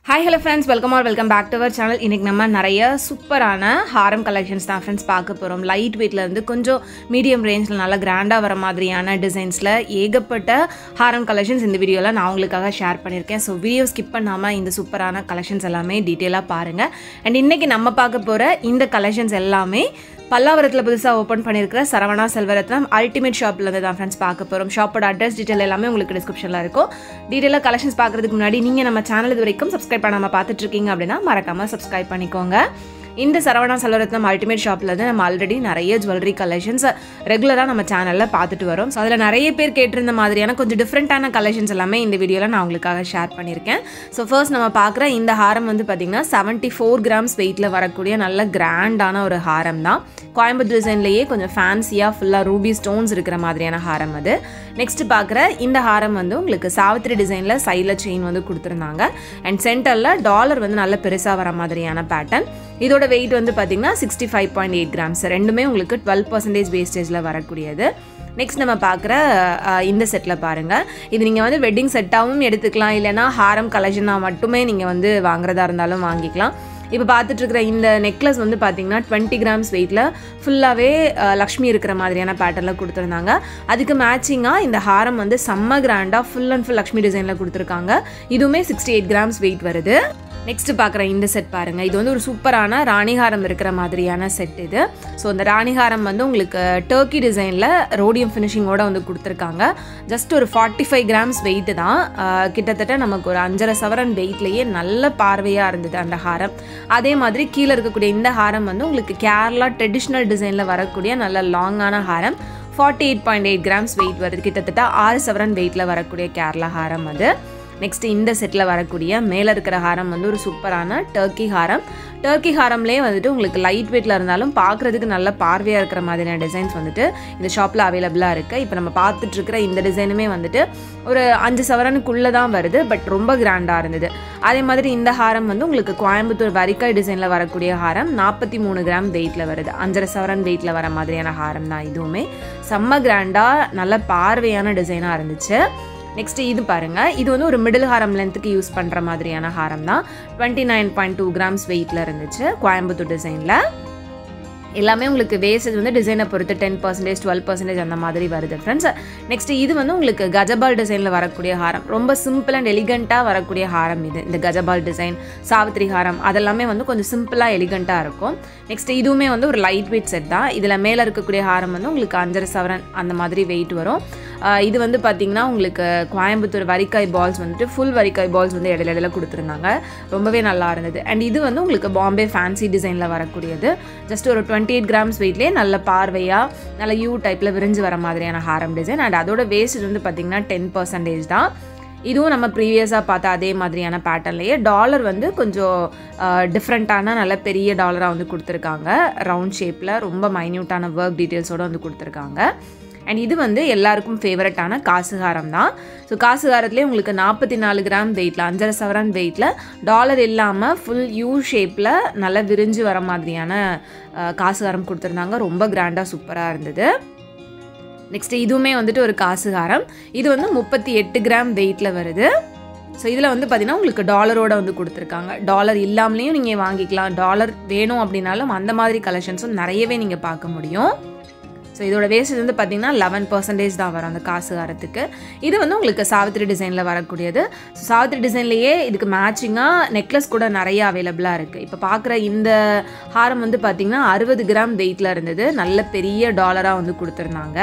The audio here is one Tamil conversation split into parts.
hi hello friends welcome our welcome back to our channel இன்றைக்கி நம்ம நிறைய சூப்பரான ஹாரம் கலெக்ஷன்ஸ் தான் ஃப்ரெண்ட்ஸ் பார்க்க போகிறோம் லைட் வெயிட்லேருந்து கொஞ்சம் மீடியம் ரேஞ்சில் நல்லா கிராண்டாக வர மாதிரியான டிசைன்ஸில் ஏகப்பட்ட ஹாரம் கலெக்ஷன்ஸ் இந்த வீடியோவில் நான் உங்களுக்காக ஷேர் பண்ணியிருக்கேன் ஸோ வீடியோ ஸ்கிப் பண்ணாமல் இந்த சூப்பரான கலெக்ஷன்ஸ் எல்லாமே டீட்டெயிலாக பாருங்கள் அண்ட் இன்றைக்கி நம்ம பார்க்க போகிற இந்த கலெக்ஷன்ஸ் எல்லாமே பல்லாவரத்தில் புதுசாக ஓப்பன் பண்ணியிருக்கிற சரவணா செல்வரத்னம் அல்டிமேட் ஷாப்லேருந்து தான் ஃப்ரெண்ட்ஸ் பார்க்க போகிறோம் ஷாப்போட அட்ரஸ் டீட்டெயில் எல்லாமே உங்களுக்கு டிஸ்கிரிப்ஷனில் இருக்கும் டீட்டெயிலாக கலெக்ஷன்ஸ் பார்க்குறதுக்கு முன்னாடி நீங்கள் நம்ம சேனல் இது வரைக்கும் சப்ஸ்கிரைப் பண்ணாமல் பார்த்துட்டு இருக்கீங்க அப்படின்னா மறக்காமல் சப்ஸ்கிரைப் பண்ணிக்கோங்க இந்த சரவணா செல்வரத்னம் அல்டிமேட் ஷாப்பில் வந்து நம்ம ஆல்ரெடி நிறைய ஜுவல்லரி கலெக்ஷன்ஸ் ரெகுலராக நம்ம சேனலில் பார்த்துட்டு வரோம் ஸோ அதில் நிறைய பேர் கேட்டிருந்த மாதிரியான கொஞ்சம் டிஃப்ரெண்ட்டான கலெக்ஷன்ஸ் எல்லாமே இந்த வீடியோவில் நான் உங்களுக்காக ஷேர் பண்ணியிருக்கேன் ஸோ ஃபர்ஸ்ட் நம்ம பார்க்குற இந்த ஹாரம் வந்து பார்த்திங்கன்னா செவன்ட்டி ஃபோர் கிராம்ஸ் வெயிட்டில் வரக்கூடிய நல்ல கிராண்டான ஒரு ஹாரம் தான் கோயம்புத்தூர் டிசைன்லேயே கொஞ்சம் ஃபேன்சியாக ஃபுல்லாக ரூபி ஸ்டோன்ஸ் இருக்கிற மாதிரியான ஹாரம் அது நெக்ஸ்ட் பார்க்குற இந்த ஹாரம் வந்து உங்களுக்கு சாவித்திரி டிசைனில் சைடில் செயின் வந்து கொடுத்துருந்தாங்க அண்ட் சென்டரில் டாலர் வந்து நல்ல பெருசாக வர மாதிரியான பேட்டர்ன் இதோட வெயிட் வந்து பார்த்தீங்கன்னா sixty five point eight grams ரெண்டுமே உங்களுக்கு டுவெல் பர்சன்டேஜ் வேஸ்டேஜில் வரக்கூடியது நெக்ஸ்ட் நம்ம பார்க்குற இந்த செட்டில் பாருங்கள் இது நீங்கள் வந்து வெட்டிங் செட்டாகவும் எடுத்துக்கலாம் இல்லைனா ஹாரம் கலெக்ஷனாக மட்டுமே நீங்கள் வந்து வாங்குறதா இருந்தாலும் வாங்கிக்கலாம் இப்போ பார்த்துட்ருக்கிற இந்த நெக்லஸ் வந்து பார்த்தீங்கன்னா டுவெண்ட்டி கிராம்ஸ் வெயிட்டில் ஃபுல்லாகவே லக்ஷ்மி இருக்கிற மாதிரியான பேட்டர்னில் கொடுத்துருந்தாங்க அதுக்கு மேட்சிங்காக இந்த ஹாரம் வந்து செம்ம கிராண்டாக ஃபுல் அண்ட் ஃபுல் லக்ஷ்மி டிசைனில் கொடுத்துருக்காங்க இதுவுமே சிக்ஸ்டி எயிட் கிராம்ஸ் வெயிட் வருது நெக்ஸ்ட் பார்க்குற இந்த செட் பாருங்கள் இது வந்து ஒரு சூப்பரான ராணிஹாரம் இருக்கிற மாதிரியான செட் இது ஸோ இந்த ராணிஹாரம் வந்து உங்களுக்கு டர்க்கி டிசைனில் ரோடியம் ஃபினிஷிங்கோட வந்து கொடுத்துருக்காங்க ஜஸ்ட் ஒரு ஃபார்ட்டி ஃபைவ் கிராம்ஸ் வெயிட்டு தான் கிட்டத்தட்ட நமக்கு ஒரு அஞ்சரை சவரன் வெயிட்லேயே நல்ல பார்வையாக இருந்தது அந்த ஹாரம் அதே மாதிரி கீழே இருக்கக்கூடிய இந்த ஹாரம் வந்து உங்களுக்கு கேரளா ட்ரெடிஷ்னல் டிசைனில் வரக்கூடிய நல்ல லாங்கான ஹாரம் forty eight point eight grams weight வருது கிட்டத்தட்ட ஆறு சவரன் வெயிட்டில் வரக்கூடிய கேரளா ஹாரம் அது நெக்ஸ்ட் இந்த செட்டில் வரக்கூடிய மேலே இருக்கிற ஹாரம் வந்து ஒரு சூப்பரான டர்க்கி ஹாரம் டர்க்கி ஹாரம்லேயே வந்துட்டு உங்களுக்கு லைட் வெயிட்டில் இருந்தாலும் பார்க்குறதுக்கு நல்ல பார்வையாக இருக்கிற மாதிரியான டிசைன்ஸ் வந்துட்டு இந்த ஷாப்பில் அவைலபிளாக இருக்குது இப்போ நம்ம பார்த்துட்ருக்கிற இந்த டிசைனுமே வந்துட்டு ஒரு அஞ்சு சவரனுக்குள்ளே தான் வருது பட் ரொம்ப கிராண்டாக இருந்தது அதே மாதிரி இந்த ஹாரம் வந்து உங்களுக்கு கோயம்புத்தூர் வரிக்காய் டிசைனில் வரக்கூடிய ஹாரம் நாற்பத்தி மூணு கிராம் வெயிட்டில் வருது அஞ்சரை சவரன் வெயிட்டில் வர மாதிரியான ஹாரம் தான் இதுவுமே செம்ம கிராண்டாக நல்ல பார்வையான டிசைனாக இருந்துச்சு நெக்ஸ்ட் இது பாருங்க இது வந்து ஒரு மிடில் ஹாரம் லென்த்துக்கு யூஸ் பண்ணுற மாதிரியான ஹாரம் தான் twenty nine point two grams வெயிட்டில் இருந்துச்சு கோயம்புத்தூர் டிசைனில் எல்லாமே உங்களுக்கு வேஸ்டேஜ் வந்து டிசைனை பொறுத்து டென் பர்சன்டேஜ் டுவெல் பர்சன்டேஜ் அந்த மாதிரி வருது ஃப்ரெண்ட்ஸ் நெக்ஸ்ட் இது வந்து உங்களுக்கு கஜபால் டிசைனில் வரக்கூடிய ஹாரம் ரொம்ப சிம்பிள் அண்ட் எலிகண்ட்டாக வரக்கூடிய ஹாரம் இது இந்த கஜபால் டிசைன் சாவித்ரி ஹாரம் அதெல்லாமே வந்து கொஞ்சம் சிம்பிளாக எலிகண்ட்டாக இருக்கும் நெக்ஸ்ட் இதுவுமே வந்து ஒரு லைட் வெயிட் செட் தான் இதில் மேலே இருக்கக்கூடிய ஹாரம் வந்து உங்களுக்கு அஞ்சரை சவரன் அந்த மாதிரி வெயிட் வரும் இது வந்து பார்த்திங்கன்னா உங்களுக்கு கோயம்புத்தூர் வரிக்காய் பால்ஸ் வந்துட்டு ஃபுல் வரிக்காய் பால்ஸ் வந்து இடையில இடையில கொடுத்துருந்தாங்க ரொம்பவே நல்லா இருந்தது அண்ட் இது வந்து உங்களுக்கு பாம்பே ஃபேன்சி டிசைனில் வரக்கூடியது ஜஸ்ட் ஒரு டுவெண்ட்டி எயிட் கிராம்ஸ் வெயிட்லேயே நல்ல பார்வையாக நல்ல யூ டைப்பில் விரிஞ்சு வர மாதிரியான ஹாரம் டிசைன் அண்ட் அதோட வேஸ்ட் வந்து பார்த்திங்கன்னா டென் பர்சன்டேஜ் தான் இதுவும் நம்ம ப்ரீவியஸாக பார்த்த அதே மாதிரியான பேட்டர்ன்லேயே டாலர் வந்து கொஞ்சம் டிஃப்ரெண்ட்டான நல்ல பெரிய டாலராக வந்து கொடுத்துருக்காங்க ரவுண்ட் ஷேப்பில் ரொம்ப மைன்யூட்டான ஒர்க் டீட்டெயில்ஸோடு வந்து கொடுத்துருக்காங்க அண்ட் இது வந்து எல்லாருக்கும் ஃபேவரட்டான காசுகாரம் தான் ஸோ காசுகாரத்துலேயே உங்களுக்கு நாற்பத்தி நாலு கிராம் வெயிட்டில் அஞ்சரை சவரன் வெயிட்டில் டாலர் இல்லாமல் ஃபுல் யூ ஷேப்பில் நல்லா விரிஞ்சு வர மாதிரியான காசுகாரம் கொடுத்துருந்தாங்க ரொம்ப கிராண்டாக சூப்பராக இருந்தது நெக்ஸ்ட்டு இதுவுமே வந்துட்டு ஒரு காசுகாரம் இது வந்து முப்பத்தி எட்டு கிராம் வெயிட்டில் வருது ஸோ இதில் வந்து பார்த்திங்கன்னா உங்களுக்கு டாலரோட வந்து கொடுத்துருக்காங்க டாலர் இல்லாமலேயும் நீங்கள் வாங்கிக்கலாம் டாலர் வேணும் அப்படின்னாலும் அந்த மாதிரி கலெக்ஷன்ஸும் நிறையவே நீங்கள் பார்க்க முடியும் ஸோ இதோட வேஸ்ட் வந்து பார்த்திங்கன்னா லெவன் பர்சன்டேஜ் தான் வரும் அந்த காசுகாரத்துக்கு இது வந்து உங்களுக்கு சாவித்திரி டிசைனில் வரக்கூடியது ஸோ சாவித்திரி டிசைன்லேயே இதுக்கு மேட்சிங்காக நெக்லஸ் கூட நிறைய அவைலபிளாக இருக்குது இப்போ பார்க்குற இந்த ஹாரம் வந்து பார்த்திங்கன்னா அறுபது கிராம் வெயிட்டில் இருந்தது நல்ல பெரிய டாலராக வந்து கொடுத்துருந்தாங்க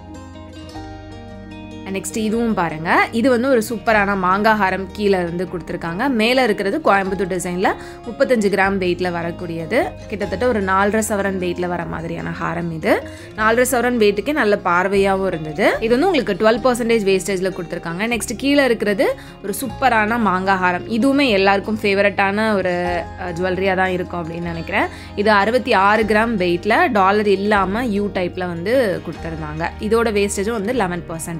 நெக்ஸ்ட் இதுவும் பாருங்கள் இது வந்து ஒரு சூப்பரான மாங்காய் ஹாரம் கீழே இருந்து கொடுத்துருக்காங்க மேலே இருக்கிறது கோயம்புத்தூர் டிசைனில் முப்பத்தஞ்சு கிராம் வெயிட்டில் வரக்கூடியது கிட்டத்தட்ட ஒரு நாலரை சவரன் வெயிட்டில் வர மாதிரியான ஹாரம் இது நாலரை சவரன் வெயிட்டுக்கே நல்ல பார்வையாகவும் இருந்தது இது வந்து உங்களுக்கு டுவெல் பர்சன்டேஜ் வேஸ்டேஜில் கொடுத்துருக்காங்க நெக்ஸ்ட் கீழே இருக்கிறது ஒரு சூப்பரான மாங்காய் ஹாரம் இதுவுமே எல்லாருக்கும் ஃபேவரட்டான ஒரு ஜுவல்லரியாக தான் இருக்கும் அப்படின்னு நினைக்கிறேன் இது அறுபத்தி ஆறு கிராம் வெயிட்டில் டாலர் இல்லாமல் யூ டைப்பில் வந்து கொடுத்துருந்தாங்க இதோட வேஸ்டேஜும் வந்து லெவன் பர்சன்டேஜ்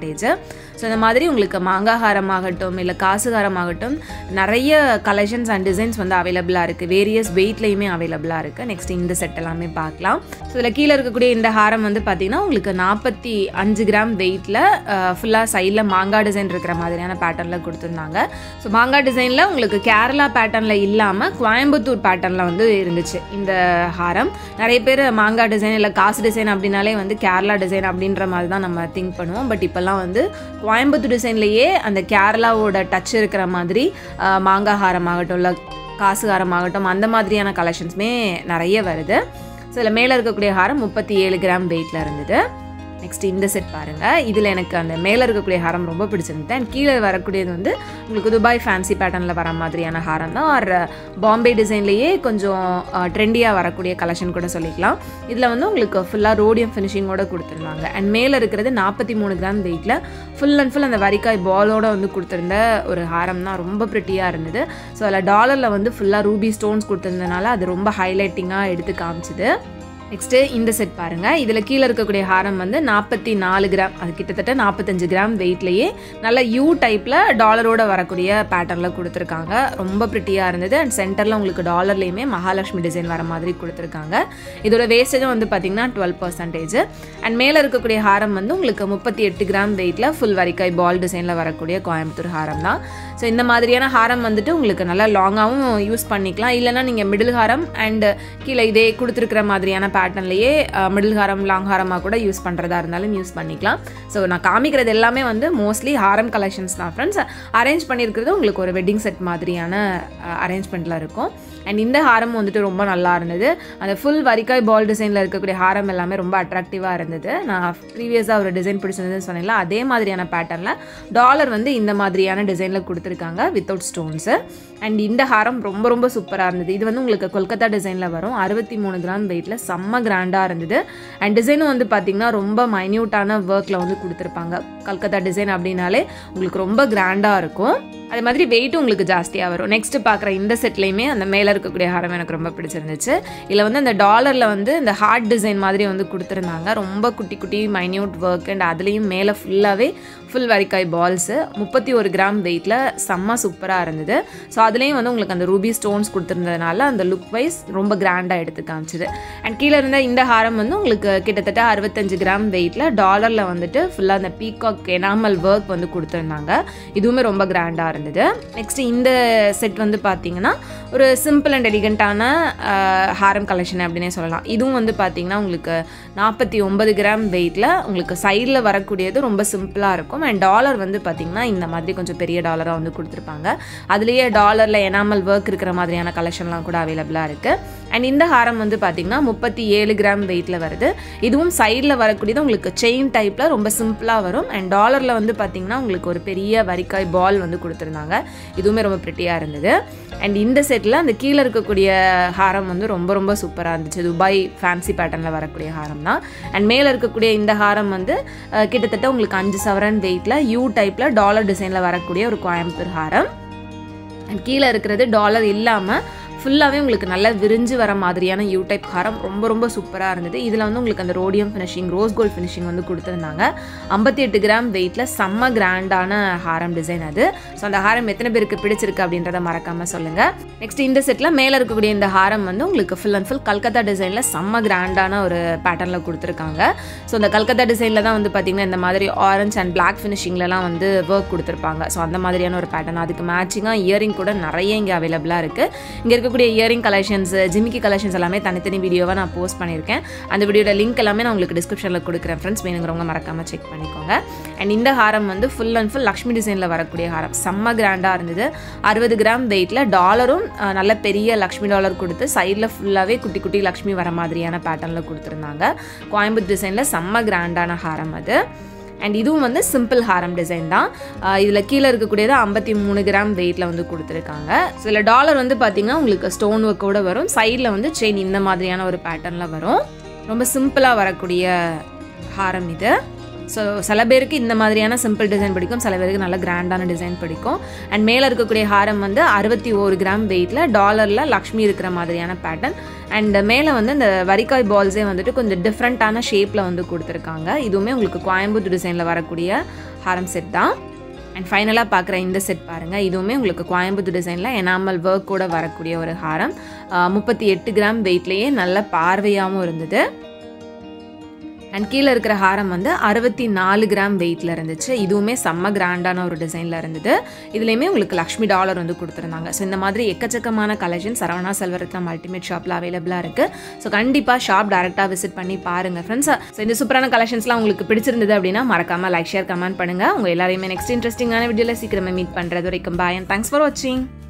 ஸோ இந்த மாதிரி உங்களுக்கு மாங்காய் ஹாரமாகட்டும் இல்லை காசு ஹாரமாகட்டும் நிறைய கலெக்ஷன்ஸ் அண்ட் டிசைன்ஸ் வந்து அவைலபிளாக இருக்குது வேரியஸ் வெயிட்லேயுமே அவைலபிளாக இருக்குது நெக்ஸ்ட் இந்த செட் எல்லாமே பார்க்கலாம் ஸோ இதில் கீழே இருக்கக்கூடிய இந்த ஹாரம் வந்து பார்த்திங்கன்னா உங்களுக்கு நாற்பத்தி அஞ்சு கிராம் வெயிட்டில் ஃபுல்லாக சைடில் மாங்காய் டிசைன் இருக்கிற மாதிரியான பேட்டர்னில் கொடுத்துருந்தாங்க ஸோ மாங்காய் டிசைனில் உங்களுக்கு கேரளா பேட்டர்னில் இல்லாமல் கோயம்புத்தூர் பேட்டர்னில் வந்து இருந்துச்சு இந்த ஹாரம் நிறைய பேர் மாங்காய் டிசைன் இல்லை காசு டிசைன் அப்படின்னாலே வந்து கேரளா டிசைன் அப்படின்ற மாதிரி தான் நம்ம திங்க் பண்ணுவோம் பட் இப்போல்லாம் வந்து கோயம்புத்தூர் டிசைன்லேயே அந்த கேரளாவோட டச் இருக்கிற மாதிரி அஹ், மாங்காய் ஹாரம் ஆகட்டும் இல்லை காசு ஹாரம் ஆகட்டும் அந்த மாதிரியான கலெக்ஷன்ஸுமே நிறைய வருது ஸோ இதில் மேலே இருக்கக்கூடிய ஹாரம் முப்பத்தி ஏழு கிராம் வெயிட்டில் இருந்தது நெக்ஸ்ட் இந்த செட் பாருங்கள் இதில் எனக்கு அந்த மேலே இருக்கக்கூடிய ஹாரம் ரொம்ப பிடிச்சிருந்தது அண்ட் கீழே வரக்கூடியது வந்து உங்களுக்கு துபாய் ஃபேன்சி பேட்டர்னில் வர மாதிரியான ஹாரம் தான் ஆர் பாம்பே டிசைன்லேயே கொஞ்சம் ட்ரெண்டியாக வரக்கூடிய கலெக்ஷன் கூட சொல்லிக்கலாம் இதில் வந்து உங்களுக்கு ஃபுல்லாக ரோடியம் ஃபினிஷிங்கோட கொடுத்துருந்தாங்க அண்ட் மேலே இருக்கிறது நாற்பத்தி மூணு கிராம் வெயிட்டில் ஃபுல் அண்ட் ஃபுல் அந்த வரிக்காய் பாலோட வந்து கொடுத்துருந்த ஒரு ஹாரம் தான் ரொம்ப ப்ரிட்டியாக இருந்தது ஸோ அதில் டாலரில் வந்து ஃபுல்லாக ரூபி ஸ்டோன்ஸ் கொடுத்துருந்தனால அது ரொம்ப ஹைலைட்டிங்காக எடுத்து காமிச்சுது நெக்ஸ்ட்டு இந்த செட் பாருங்கள் இதில் கீழே இருக்கக்கூடிய ஹாரம் வந்து நாற்பத்தி நாலு கிராம் அது கிட்டத்தட்ட நாற்பத்தஞ்சு கிராம் வெயிட்லேயே நல்ல யூ டைப்பில் டாலரோட வரக்கூடிய பேட்டர்னில் கொடுத்துருக்காங்க ரொம்ப ப்ரிட்டியாக இருந்தது அண்ட் சென்டரில் உங்களுக்கு டாலர்லேயுமே மகாலட்சுமி டிசைன் வர மாதிரி கொடுத்துருக்காங்க இதோட வேஸ்டேஜும் வந்து பார்த்திங்கன்னா டுவெல் பர்சன்டேஜ் அண்ட் மேலே இருக்கக்கூடிய ஹாரம் வந்து உங்களுக்கு முப்பத்தி எட்டு கிராம் வெயிட்டில் ஃபுல் வரிக்காய் பால் டிசைனில் வரக்கூடிய கோயம்புத்தூர் ஹாரம் தான் ஸோ இந்த மாதிரியான ஹாரம் வந்துட்டு உங்களுக்கு நல்லா லாங்காகவும் யூஸ் பண்ணிக்கலாம் இல்லைனா நீங்கள் மிடில் ஹாரம் அண்ட் கீழே இதே கொடுத்துருக்கிற மாதிரியான பேட்டர்ன்லேயே மிடில் ஹாரம் லாங் ஹாரமாக கூட யூஸ் பண்ணுறதா இருந்தாலும் யூஸ் பண்ணிக்கலாம் ஸோ நான் காமிக்கிறது எல்லாமே வந்து மோஸ்ட்லி ஹாரம் கலெக்ஷன்ஸ் தான் ஃப்ரெண்ட்ஸ் அரேஞ்ச் பண்ணியிருக்கிறது உங்களுக்கு ஒரு வெட்டிங் செட் மாதிரியான அரேஞ்ச்மெண்ட்டில் இருக்கும் அண்ட் இந்த ஹாரம் வந்துட்டு ரொம்ப நல்லா இருந்தது அந்த ஃபுல் வரிக்காய் பால் டிசைனில் இருக்கக்கூடிய ஹாரம் எல்லாமே ரொம்ப அட்ராக்டிவாக இருந்தது நான் ப்ரீவியஸாக ஒரு டிசைன் பிடிச்சிருந்ததுன்னு சொன்னேன்ல அதே மாதிரியான பேட்டர்னில் டாலர் வந்து இந்த மாதிரியான டிசைனில் கொடுத்துருக்காங்க வித்தவுட் ஸ்டோன்ஸு அண்ட் இந்த ஹாரம் ரொம்ப ரொம்ப சூப்பராக இருந்தது இது வந்து உங்களுக்கு கொல்கத்தா டிசைனில் வரும் அறுபத்தி மூணு கிராம் வெயிட்டில் செம்ம கிராண்டாக இருந்தது அண்ட் டிசைனும் வந்து பார்த்திங்கன்னா ரொம்ப மைன்யூட்டான ஒர்க்கில் வந்து கொடுத்துருப்பாங்க கல்கத்தா டிசைன் அப்படின்னாலே உங்களுக்கு ரொம்ப கிராண்டாக இருக்கும் அதே மாதிரி வெயிட்டும் உங்களுக்கு ஜாஸ்தியாக வரும் நெக்ஸ்ட் பார்க்குற இந்த செட்லேயுமே அந்த மேலே இருக்கக்கூடிய ஹாரம் எனக்கு ரொம்ப பிடிச்சிருந்துச்சு இதில் வந்து அந்த டாலரில் வந்து இந்த ஹார்ட் டிசைன் மாதிரி வந்து கொடுத்துருந்தாங்க ரொம்ப குட்டி குட்டி மைன்யூட் ஒர்க் அண்ட் அதுலேயும் மேலே ஃபுல்லாகவே ஃபுல் வரிக்காய் பால்ஸு முப்பத்தி ஒரு கிராம் வெயிட்டில் செம்ம சூப்பராக இருந்தது ஸோ அதுலேயும் வந்து உங்களுக்கு அந்த ரூபி ஸ்டோன்ஸ் கொடுத்துருந்ததுனால அந்த லுக் வைஸ் ரொம்ப கிராண்டாக எடுத்து காமிச்சுது அண்ட் கீழே இருந்த இந்த ஹாரம் வந்து உங்களுக்கு கிட்டத்தட்ட அறுபத்தஞ்சு கிராம் வெயிட்டில் டாலரில் வந்துட்டு ஃபுல்லாக அந்த பீகாக் எனாமல் ஒர்க் வந்து கொடுத்துருந்தாங்க இதுவுமே ரொம்ப கிராண்டாக இருந்தது நெக்ஸ்ட் இந்த செட் வந்து பார்த்தீங்கன்னா ஒரு சிம்பிள் அண்ட் எலிகண்ட்டான ஹாரம் கலெக்ஷன் அப்படின்னே சொல்லலாம் இதுவும் வந்து பார்த்தீங்கன்னா உங்களுக்கு நாற்பத்தி ஒன்பது கிராம் வெயிட்டில் உங்களுக்கு சைடில் வரக்கூடியது ரொம்ப சிம்பிளாக இருக்கும் அண்ட் டாலர் வந்து பார்த்தீங்கன்னா இந்த மாதிரி கொஞ்சம் பெரிய டாலராக வந்து கொடுத்துருப்பாங்க அதுலேயே டாலரில் எனாமல் ஒர்க் இருக்கிற மாதிரியான கலெக்ஷன்லாம் கூட அவைலபிளாக இருக்குது அண்ட் இந்த ஹாரம் வந்து பார்த்தீங்கன்னா முப்பத்தி ஏழு கிராம் வெயிட்டில் வருது இதுவும் சைடில் வரக்கூடியது உங்களுக்கு செயின் டைப்பில் ரொம்ப சிம்பிளாக வரும் அண்ட் டாலரில் வந்து பார்த்தீங்கன்னா உங்களுக்கு ஒரு பெரிய வரிக்காய் பால் வந்து கொடுத்துருந்தாங்க இதுவுமே ரொம்ப ப்ரிட்டியாக இருந்தது அண்ட் இந்த செட்டில் அந்த கீழே இருக்கக்கூடிய ஹாரம் வந்து ரொம்ப ரொம்ப சூப்பராக இருந்துச்சு துபாய் ஃபேன்சி பேட்டர்னில் வரக்கூடிய ஹாரம் தான் அண்ட் மேலே இருக்கக்கூடிய இந்த ஹாரம் வந்து அஹ், கிட்டத்தட்ட உங்களுக்கு அஞ்சு சவரன் வெயிட்டில் யூ டைப்பில் டாலர் டிசைனில் வரக்கூடிய ஒரு கோயம்புத்தூர் ஹாரம் அண்ட் கீழே இருக்கிறது டாலர் இல்லாமல் ஃபுல்லாகவே உங்களுக்கு நல்லா விரிஞ்சு வர மாதிரியான யூ டைப் ஹாரம் ரொம்ப ரொம்ப சூப்பராக இருந்தது இதில் வந்து உங்களுக்கு அந்த rhodium finishing rose gold finishing வந்து கொடுத்துருந்தாங்க ஐம்பத்தி எட்டு கிராம் வெயிட்டில் செம்ம கிராண்டான ஹாரம் டிசைன் அது ஸோ அந்த ஹாரம் எத்தனை பேருக்கு பிடிச்சிருக்கு அப்படின்றத மறக்காமல் சொல்லுங்கள் நெக்ஸ்ட் இந்த செட்டில் மேலே இருக்கக்கூடிய இந்த ஹாரம் வந்து உங்களுக்கு ஃபுல் அண்ட் ஃபுல் கல்கத்தா டிசைனில் செம்ம கிராண்டான ஒரு பேட்டர்னில் கொடுத்துருக்காங்க ஸோ அந்த கல்கத்தா டிசைனில் தான் வந்து பார்த்திங்கன்னா இந்த மாதிரி ஆரஞ்ச் அண்ட் பிளாக் ஃபினிஷிங்லலாம் வந்து ஒர்க் கொடுத்துருப்பாங்க ஸோ அந்த மாதிரியான ஒரு பேட்டர்ன் அதுக்கு மேட்சிங்காக இயரிங் கூட நிறைய இங்கே அவைலபிளாக இருக்குது இங்கே இருக்கக்கூடிய இயரிங் கலெக்ஷன்ஸ் ஜிமிக்கி கலெக்ஷன்ஸ் எல்லாமே தனித்தனி வீடியோவாக நான் போஸ்ட் பண்ணியிருக்கேன் அந்த வீடியோட லிங்க் எல்லாமே நான் உங்களுக்கு டிஸ்கிரிப்ஷனில் கொடுக்குறேன் ஃப்ரெண்ட்ஸ் வேணுங்கிறவங்க மறக்காமல் செக் பண்ணிக்கோங்க அண்ட் இந்த ஹாரம் வந்து ஃபுல் அண்ட் ஃபுல் லக்ஷ்மி டிசைனில் வரக்கூடிய ஹாரம் செம்ம கிராண்டாக இருந்தது அறுபது கிராம் வெயிட்டில் டாலரும் அஹ், நல்ல பெரிய லக்ஷ்மி டாலர் கொடுத்து சைடில் ஃபுல்லாகவே குட்டி குட்டி லக்ஷ்மி வர மாதிரியான பேட்டர்னில் கொடுத்துருந்தாங்க கோயம்புத்தூர் டிசைனில் செம்ம கிராண்டான ஹாரம் அது அண்ட் இதுவும் வந்து சிம்பிள் ஹாரம் டிசைன் தான் இதில் கீழே இருக்கக்கூடியது ஐம்பத்தி மூணு கிராம் வெயிட்டில் வந்து கொடுத்துருக்காங்க ஸோ இதில் டாலர் வந்து பார்த்தீங்கன்னா உங்களுக்கு ஸ்டோன் ஒர்க்கோட வரும் சைடில் வந்து செயின் இந்த மாதிரியான ஒரு பேட்டர்னில் வரும் ரொம்ப சிம்பிளாக வரக்கூடிய ஹாரம் இது ஸோ சில பேருக்கு இந்த மாதிரியான சிம்பிள் டிசைன் பிடிக்கும் சில பேருக்கு நல்ல கிராண்டான டிசைன் பிடிக்கும் அண்ட் மேலே இருக்கக்கூடிய ஹாரம் வந்து அறுபத்தி ஒரு கிராம் வெயிட்டில் டாலரில் லக்ஷ்மி இருக்கிற மாதிரியான பேட்டர்ன் அண்ட் மேலே வந்து இந்த வரிக்காய் பால்ஸே வந்துட்டு கொஞ்சம் டிஃப்ரெண்ட்டான ஷேப்பில் வந்து கொடுத்துருக்காங்க இதுவுமே உங்களுக்கு கோயம்புத்தூர் டிசைனில் வரக்கூடிய ஹாரம் செட் தான் அண்ட் ஃபைனலாக பார்க்குற இந்த செட் பாருங்கள் இதுவுமே உங்களுக்கு கோயம்புத்தூர் டிசைனில் எனாமல் ஒர்க் கூட வரக்கூடிய ஒரு ஹாரம் முப்பத்தி எட்டு கிராம் வெயிட்லேயே நல்ல பார்வையாகவும் இருந்தது அண்ட் கீழே இருக்கிற ஹாரம் வந்து அறுபத்தி நாலு கிராம் வெயிட்டில் இருந்துச்சு இதுவுமே செம்ம கிராண்டான ஒரு டிசைனில் இருந்தது இதுலேயுமே உங்களுக்கு லக்ஷ்மி டாலர் வந்து கொடுத்துருந்தாங்க ஸோ இந்த மாதிரி எக்கச்சக்கமான கலெக்ஷன் சரவணா செல்வரத்னம் அல்டிமேட் ஷாப்பில் அவைலபிளாக இருக்குது ஸோ கண்டிப்பாக ஷாப் டேரெக்டாக விசிட் பண்ணி பாருங்கள் ஃப்ரெண்ட்ஸ் ஸோ இந்த சூப்பரான கலெக்ஷன்ஸ்லாம் உங்களுக்கு பிடிச்சிருந்தது அப்படின்னா மறக்காமல் லைக் ஷேர் கமெண்ட் பண்ணுங்கள் உங்கள் எல்லாரையுமே நெக்ஸ்ட் இன்ட்ரெஸ்டிங்கான வீடியோவில் சீக்கிரமே மீட் பண்ணுறது வரைக்கும் பாய் அண்ட் தேங்க்ஸ் ஃபார் வாட்சிங்